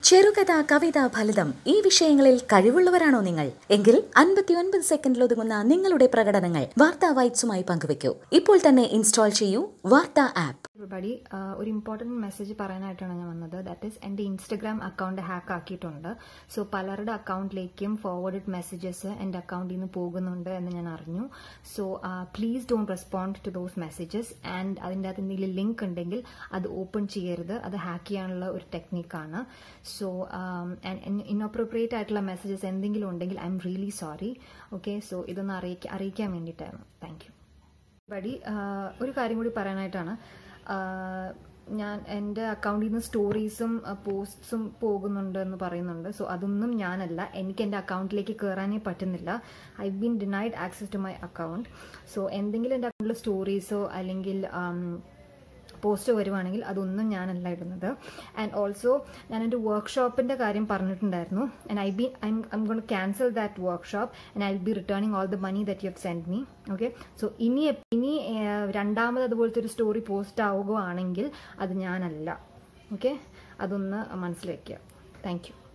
ചെറുകഥ കവിത ഫലിതം ഈ വിഷയങ്ങളിൽ കഴിവുള്ളവരാണോ നിങ്ങൾ എങ്കിൽ അൻപത്തിയൊൻപത് സെക്കൻഡിൽ ഒതുങ്ങുന്ന നിങ്ങളുടെ പ്രകടനങ്ങൾ വാർത്താ വൈറ്റ്സുമായി പങ്കുവയ്ക്കൂ ഇപ്പോൾ തന്നെ ഇൻസ്റ്റാൾ ചെയ്യൂ വാർത്താ ആപ്പ് എവറിബഡി ഒരു ഇമ്പോർട്ടൻറ്റ് മെസ്സേജ് പറയാനായിട്ടാണ് ഞാൻ വന്നത് ദാറ്റ് ഈസ് എൻ്റെ ഇൻസ്റ്റഗ്രാം അക്കൗണ്ട് ഹാക്ക് ആക്കിയിട്ടുണ്ട് സോ പലരുടെ അക്കൗണ്ടിലേക്കും ഫോർവേഡഡ് മെസ്സേജസ് എൻ്റെ അക്കൗണ്ടിൽ നിന്ന് പോകുന്നുണ്ട് എന്ന് ഞാൻ അറിഞ്ഞു so please don't respond to those messages and അതിൻ്റെ അകത്ത് എന്തെങ്കിലും ലിങ്ക് ഉണ്ടെങ്കിൽ അത് ഓപ്പൺ ചെയ്യരുത് അത് ഹാക്ക് ചെയ്യാനുള്ള ഒരു ടെക്നിക്കാണ് സോ ഇൻഅപ്രോപ്രിയേറ്റ് ആയിട്ടുള്ള മെസ്സേജസ് എന്തെങ്കിലും ഉണ്ടെങ്കിൽ I'm really sorry okay so ഇതൊന്ന് അറിയിക്ക അറിയിക്കാൻ വേണ്ടിയിട്ടായിരുന്നു താങ്ക് യു ബടി ഒരു കാര്യം കൂടി പറയാനായിട്ടാണ് ആഹ് ഞാൻ എൻ്റെ അക്കൗണ്ടിൽ നിന്ന് സ്റ്റോറീസും പോസ്റ്റ്സും പോകുന്നുണ്ട് എന്ന് പറയുന്നുണ്ട് സോ അതൊന്നും ഞാനല്ല എനിക്ക് എൻ്റെ അക്കൗണ്ടിലേക്ക് കയറാനേ പറ്റുന്നില്ല I been denied access to my account so എന്തെങ്കിലും എൻ്റെ അക്കൗണ്ടിൽ സ്റ്റോറീസോ അല്ലെങ്കിൽ പോസ്റ്റ് വരുവാണെങ്കിൽ അതൊന്നും ഞാനല്ല ഇടുന്നത് ആൻഡ് ഓൾസോ ഞാൻ എൻ്റെ വർക്ക്ഷോപ്പിൻ്റെ കാര്യം പറഞ്ഞിട്ടുണ്ടായിരുന്നു and I be I I'm gonna cancel that workshop and I be returning all the money that you have send me okay so ഇനി ഇനി ഏഹ്, രണ്ടാമത് അതുപോലത്തെ ഒരു സ്റ്റോറി പോസ്റ്റ് ആവുകയാണെങ്കിൽ അത് ഞാനല്ല ഓക്കെ അതൊന്ന് മനസ്സിൽ വയ്ക്കുക താങ്ക് യു